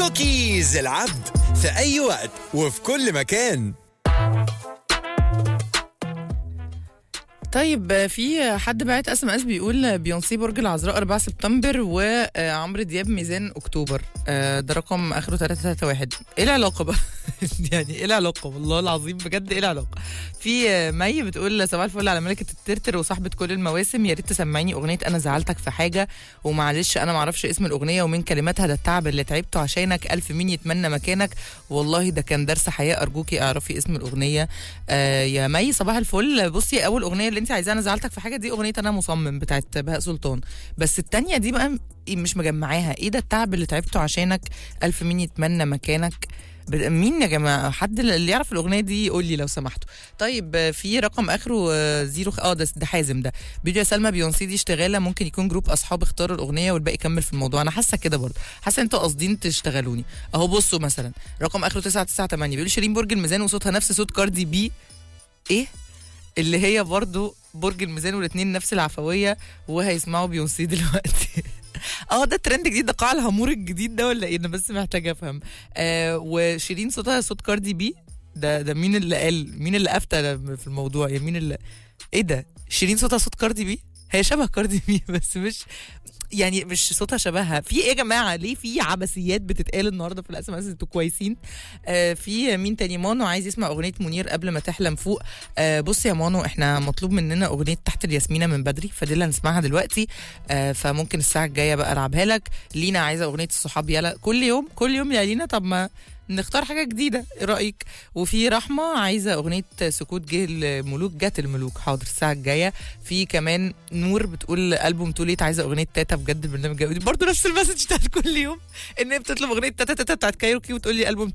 كوكيز العبد في أي وقت وفي كل مكان طيب في حد بعت اس ام اس بيقول بيونسي برج العذراء 4 سبتمبر وعمرو دياب ميزان اكتوبر آه، ده رقم اخره 331 ايه العلاقه بقى يعني ايه العلاقه والله العظيم بجد ايه العلاقه في آه، مي بتقول صباح الفل على ملكه الترتر وصاحبه كل المواسم يا ريت تسمعيني اغنيه انا زعلتك في حاجه ومعلش انا معرفش اسم الاغنيه ومن كلماتها ده التعب اللي تعبته عشانك الف مين يتمنى مكانك والله ده كان درس حياه ارجوكي اعرفي اسم الاغنيه آه يا مي صباح الفل بصي اول اغنيه اللي انت عايزاها انا زعلتك في حاجه دي اغنيه انا مصمم بتاعت بهاء سلطان بس التانية دي بقى م- مش مجمعاها ايه ده التعب اللي تعبته عشانك الف مين يتمنى مكانك ب- مين يا جماعه حد اللي يعرف الاغنيه دي يقول لي لو سمحتوا طيب آه، في رقم اخره آه، زيرو اه ده ده حازم ده بيقول يا سلمى بيونسي دي اشتغاله ممكن يكون جروب اصحاب اختاروا الاغنيه والباقي كمل في الموضوع انا حاسه كده برضه حاسه انتوا قاصدين تشتغلوني اهو بصوا مثلا رقم اخره 998 بيقول شيرين برج الميزان وصوتها نفس صوت كاردي بي ايه اللي هي برضو برج الميزان والاثنين نفس العفويه وهيسمعوا بيونسي دلوقتي اه ده ترند جديد ده قاع الهامور الجديد ده ولا ايه انا بس محتاجه افهم آه وشيرين صوتها صوت كاردي بي ده ده مين اللي قال مين اللي افتى في الموضوع يعني مين اللي ايه ده شيرين صوتها صوت كاردي بي هي شبه كاردي بي بس مش يعني مش صوتها شبهها في ايه يا جماعه ليه في عبثيات بتتقال النهارده في الاس ام اس انتوا كويسين آه في مين تاني مانو عايز يسمع اغنيه منير قبل ما تحلم فوق آه بص يا مانو احنا مطلوب مننا اغنيه تحت الياسمينه من بدري فدي اللي هنسمعها دلوقتي آه فممكن الساعه الجايه بقى العبها لك لينا عايزه اغنيه الصحاب يلا كل يوم كل يوم يا لينا طب ما نختار حاجه جديده ايه رايك وفي رحمه عايزه اغنيه سكوت جه الملوك جت الملوك حاضر الساعه الجايه في كمان نور بتقول البوم توليت عايزه اغنيه تاتا بجد البرنامج جاي برضه نفس المسج بتاعت كل يوم ان هي بتطلب اغنيه تاتا تاتا بتاعت كايروكي وتقول لي البوم